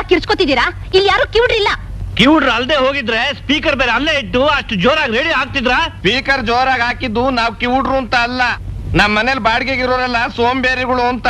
ಕಿರ್ಚ್ಕೊತಿದ್ದೀರಾ ಇಲ್ಲಿ ಯಾರು ಕಿವಿಡ್ರಿಲ್ಲ ಕಿವುಡ್ರು ಅಲ್ದೆ ಹೋಗಿದ್ರೆ ಸ್ಪೀಕರ್ ಬೇರೆ ಅಲ್ಲೇ ಇಟ್ಟು ಅಷ್ಟು ಜೋರಾಗಿ ರೇಡಿಯೋ ಆಗ್ತಿದ್ರ ಸ್ಪೀಕರ್ ಜೋರಾಗಿ ಹಾಕಿದ್ದು ನಾವ್ ಕಿವುಡ್ರು ಅಂತ ಅಲ್ಲ ನಮ್ ಮನೇಲಿ ಬಾಡಿಗೆಗೆ ಇರೋರೆಲ್ಲ ಸೋಂಬೇರಿಗಳು ಅಂತ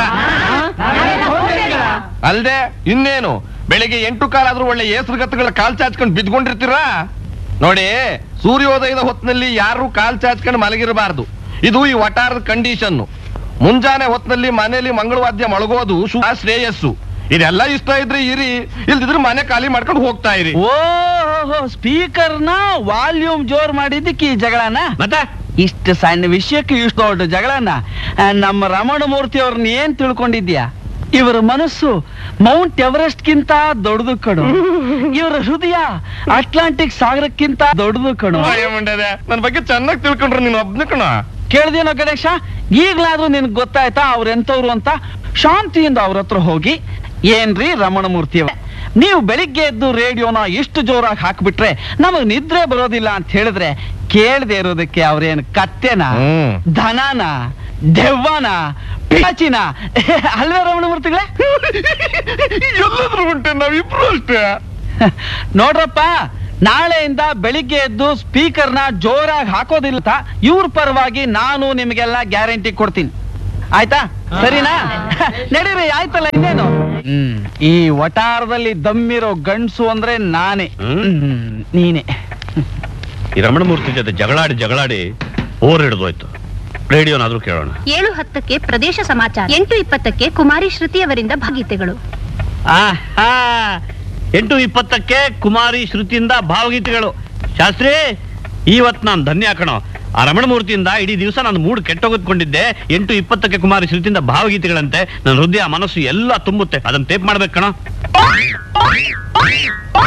ಅಲ್ದೆ ಇನ್ನೇನು ಬೆಳಿಗ್ಗೆ ಎಂಟು ಕಾಲಾದ್ರೂ ಒಳ್ಳೆ ಏಸರುಗತ್ತುಗಳ ಕಾಲ್ ಚಾಚ್ಕೊಂಡು ಬಿದ್ಕೊಂಡಿರ್ತೀರಾ ನೋಡಿ ಸೂರ್ಯೋದಯದ ಹೊತ್ತಿನಲ್ಲಿ ಯಾರು ಕಾಲ್ ಚಾಚ್ಕೊಂಡು ಮಲಗಿರಬಾರ್ದು ಇದು ಈ ವಟಾರದ ಕಂಡೀಷನ್ ಮುಂಜಾನೆ ಹೊತ್ತಿನಲ್ಲಿ ಮನೆಯಲ್ಲಿ ಮಂಗಳವಾದ್ಯ ಮಳಗೋದು ಶುಭ ಶ್ರೇಯಸ್ಸು ಇದೆಲ್ಲ ಇಷ್ಟ ಇದ್ರೆ ಇರಿ ಇಲ್ದಿದ್ರೆ ಮನೆ ಖಾಲಿ ಮಾಡ್ಕೊಂಡು ಹೋಗ್ತಾ ಇರಿ ಓಹೋ ಸ್ಪೀಕರ್ನ ವಾಲ್ಯೂಮ್ ಜೋರ್ ಮಾಡಿದ್ದಕ್ಕೆ ಈ ಜಗಳನ ಮತ್ತೆ ಇಷ್ಟು ಸಣ್ಣ ವಿಷಯಕ್ಕೆ ಇಷ್ಟು ದೊಡ್ಡ ಜಗಳನ ಆ, ನಮ್ಮ ರಮಣ ಮೂರ್ತಿ ಅವ್ರನ್ನ ಏನ್ ತಿಳ್ಕೊಂಡಿದ್ಯಾ ಇವರ ಮನಸ್ಸು ಮೌಂಟ್ ಎವರೆಸ್ಟ್ ಗಿಂತ ದೊಡ್ಡದು ಕಣು ಇವರ ಹೃದಯ ಅಟ್ಲಾಂಟಿಕ್ ಸಾಗರಕ್ಕಿಂತ ದೊಡ್ಡದು ಕಣು ಮುಂಡದೆ ನನ್ ಬಗ್ಗೆ ಚೆನ್ನಾಗಿ ತಿಳ್ಕೊಂಡ್ರೆ ನೀನು ಒಬ್ನ ಕಣ ಕೇಳ್ದೇನೋ ಗಣೇಶ ಈಗ್ಲಾದ್ರೂ ನಿನ್ಗೆ ಗೊತ್ತಾಯ್ತಾ ಅವ್ರ ಎಂತವ್ರು ಅಂತ ಶಾಂತಿಯಿಂದ ಅವ್ರ ಹತ್ರ ಹೋಗಿ ಏನ್ರಿ ರಮಣಮೂರ್ತಿ ಅವ್ರೆ, ನೀವು ಬೆಳಿಗ್ಗೆ ಎದ್ದು ರೇಡಿಯೋನ ಇಷ್ಟು ಜೋರಾಗಿ ಹಾಕ್ಬಿಟ್ರೆ ನಮಗ್ ನಿದ್ರೆ ಬರೋದಿಲ್ಲ ಅಂತ ಹೇಳಿದ್ರೆ ಕೇಳದೆ ಇರೋದಕ್ಕೆ ಅವ್ರೇನ್ ಕತ್ತೆನ ಹ್ಮ್. ದನನ ದೆವ್ವನ ಪಿಚಾಚಿನ ಅಲ್ವೇ ರಮಣಮೂರ್ತಿಗಳೇ ಎಲ್ಲಾದ್ರೂ ಉಂಟೆ ನಾವಿಬ್ರು ಅಷ್ಟೇ ನೋಡ್ರಪ್ಪ ನಾಳೆಯಿಂದ ಬೆಳಿಗ್ಗೆ ಎದ್ದು ಸ್ಪೀಕರ್ನ ಜೋರಾಗಿ ಹಾಕೋದಿಲ್ಲ ಅಂತ ಇವ್ರ ಪರವಾಗಿ ನಾನು ನಿಮಗೆಲ್ಲ ಗ್ಯಾರಂಟಿ ಕೊಡ್ತೀನಿ ಆಯ್ತಾ ಸರಿನಾ ನಡೀರಿ ಆಯ್ತಲ್ಲ ಇನ್ನೇನು ಹ್ಮ್ ಈ ವಟಾರದಲ್ಲಿ ದಮ್ಮಿರೋ ಗಂಡ್ಸು ಅಂದ್ರೆ ನಾನೇ ಹ್ಮ್, ನೀನೆ ಈ ರಮಣಮೂರ್ತಿ ಜೊತೆ ಜಗಳಾಡಿ ಜಗಳಾಡಿ ಓರ್ ಹಿಡಿದೋಯ್ತು ರೇಡಿಯೋನಾದ್ರೂ ಕೇಳೋಣ ಏಳು ಹತ್ತಕ್ಕೆ ಪ್ರದೇಶ ಸಮಾಚಾರ ಎಂಟು ಇಪ್ಪತ್ತಕ್ಕೆ ಕುಮಾರಿ ಶ್ರುತಿ ಅವರಿಂದ ಭಾಗೀತೆಗಳು ಆಹಾ, ಎಂಟು ಇಪ್ಪತ್ತಕ್ಕೆ ಕುಮಾರಿ ಶ್ರುತಿಯಿಂದ ಭಾವಗೀತೆಗಳು ಶಾಸ್ತ್ರಿ ಇವತ್ ನಾನು ಧನ್ಯ ಕಣೋ ಆ ರಮಣಮೂರ್ತಿಯಿಂದ ಇಡೀ ದಿವಸ ನಾನು ಮೂಡ್ ಕೆಟ್ಟೋಗದ್ಕೊಂಡಿದ್ದೆ ಎಂಟು ಇಪ್ಪತ್ತಕ್ಕೆ ಕುಮಾರಿ ಶ್ರುತಿಯಿಂದ ಭಾವಗೀತೆಗಳಂತೆ ನನ್ನ ಹೃದಯ ಮನಸ್ಸು ಎಲ್ಲ ತುಂಬುತ್ತೆ ಅದನ್ನ ಟೇಪ್ ಮಾಡ್ಬೇಕು ಕಣೋ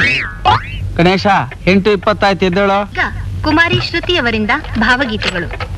ಗಣೇಶ ಎಂಟು ಇಪ್ಪತ್ತಾಯ್ತು ಎದ್ದೇಳೋ ಈಗ ಕುಮಾರಿ ಶ್ರುತಿ ಅವರಿಂದ ಭಾವಗೀತೆಗಳು